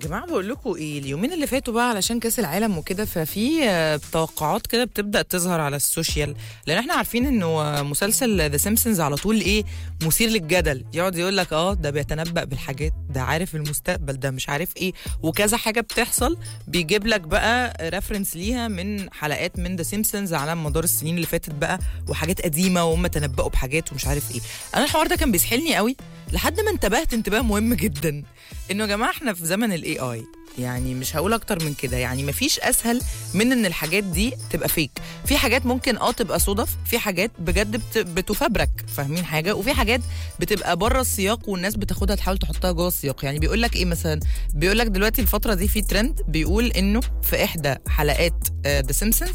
جماعه بقول لكم ايه اليومين اللي فاتوا بقى علشان كاس العالم وكده ففي آه، توقعات كده بتبدا تظهر على السوشيال لان احنا عارفين انه آه، مسلسل ذا سيمبسونز على طول ايه مثير للجدل يقعد يقول لك اه ده بيتنبأ بالحاجات ده عارف المستقبل ده مش عارف ايه وكذا حاجه بتحصل بيجيب لك بقى ريفرنس ليها من حلقات من ذا سيمبسونز على مدار السنين اللي فاتت بقى وحاجات قديمه وهم تنبأوا بحاجات ومش عارف ايه انا الحوار ده كان بيسحلني قوي لحد ما انتبهت انتباه مهم جدا انه يا جماعه احنا في زمن الاي اي يعني مش هقول اكتر من كده يعني مفيش اسهل من ان الحاجات دي تبقى فيك في حاجات ممكن اه تبقى صدف في حاجات بجد بت... بتفبرك فاهمين حاجه وفي حاجات بتبقى بره السياق والناس بتاخدها تحاول تحطها جوه السياق يعني بيقول لك ايه مثلا بيقول لك دلوقتي الفتره دي في ترند بيقول انه في احدى حلقات ذا سيمبسونز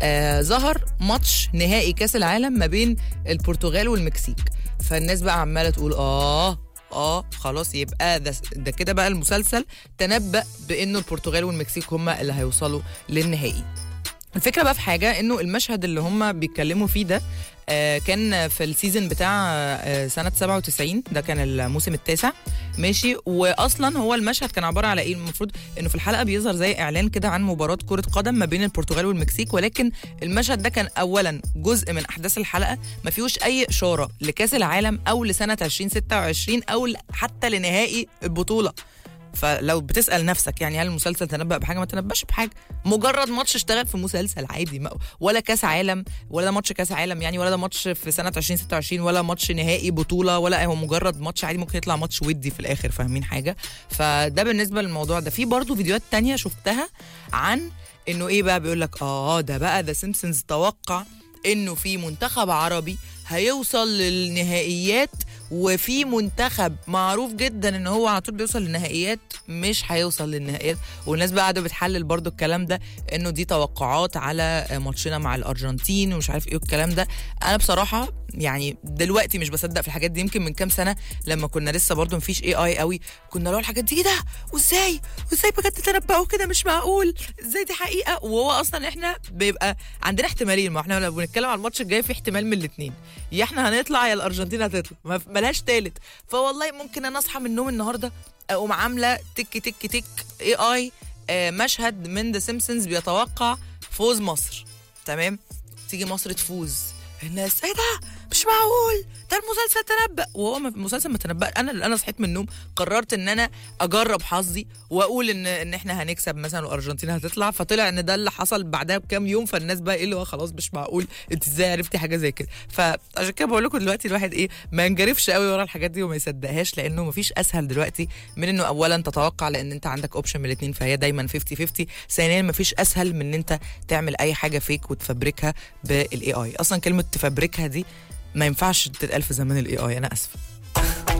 ظهر ماتش نهائي كاس العالم ما بين البرتغال والمكسيك فالناس بقى عماله تقول اه اه خلاص يبقى ده ده كده بقى المسلسل تنبأ بانه البرتغال والمكسيك هم اللي هيوصلوا للنهائي الفكره بقى في حاجه انه المشهد اللي هم بيتكلموا فيه ده آه كان في السيزون بتاع آه سنه 97 ده كان الموسم التاسع ماشي واصلا هو المشهد كان عباره على ايه المفروض انه في الحلقه بيظهر زي اعلان كده عن مباراه كره قدم ما بين البرتغال والمكسيك ولكن المشهد ده كان اولا جزء من احداث الحلقه ما فيهوش اي اشاره لكاس العالم او لسنه 2026 او حتى لنهائي البطوله فلو بتسال نفسك يعني هل المسلسل تنبأ بحاجه ما تنبأش بحاجه مجرد ماتش اشتغل في مسلسل عادي ما ولا كاس عالم ولا ده ماتش كاس عالم يعني ولا ده ماتش في سنه 2026 ولا ماتش نهائي بطوله ولا هو مجرد ماتش عادي ممكن يطلع ماتش ودي في الاخر فاهمين حاجه فده بالنسبه للموضوع ده في برضو فيديوهات تانية شفتها عن انه ايه بقى بيقول لك اه ده بقى ذا سيمبسونز توقع انه في منتخب عربي هيوصل للنهائيات وفي منتخب معروف جدا ان هو على طول بيوصل للنهائيات مش هيوصل للنهائيات والناس بقى قاعده بتحلل برضو الكلام ده انه دي توقعات على ماتشنا مع الارجنتين ومش عارف ايه الكلام ده انا بصراحه يعني دلوقتي مش بصدق في الحاجات دي يمكن من كام سنه لما كنا لسه برضو مفيش اي اي قوي كنا نقول الحاجات دي ايه ده وازاي وازاي بجد تنبأوا كده مش معقول ازاي دي حقيقه وهو اصلا احنا بيبقى عندنا احتمالين ما احنا لما بنتكلم على الماتش الجاي في احتمال من الاثنين يا احنا هنطلع يا الارجنتين هتطلع ما ملهاش تالت فوالله ممكن انا اصحى من النوم النهارده اقوم عامله تك تك تك اي اي آه مشهد من ذا سيمبسونز بيتوقع فوز مصر تمام تيجي مصر تفوز الناس ايه ده مش معقول ده المسلسل تنبأ وهو م- المسلسل ما تنبأ انا اللي انا صحيت من النوم قررت ان انا اجرب حظي واقول ان ان احنا هنكسب مثلا والارجنتين هتطلع فطلع ان ده اللي حصل بعدها بكام يوم فالناس بقى ايه اللي هو خلاص مش معقول انت ازاي عرفتي حاجه زي كده فعشان كده بقول لكم دلوقتي الواحد ايه ما ينجرفش قوي ورا الحاجات دي وما يصدقهاش لانه مفيش اسهل دلوقتي من انه اولا تتوقع لان انت عندك اوبشن من الاثنين فهي دايما 50 50 ثانيا مفيش اسهل من ان انت تعمل اي حاجه فيك وتفبركها بالاي اي اصلا كلمه تفبركها دي ما ينفعش تتقال في زمان الاي اي انا اسفه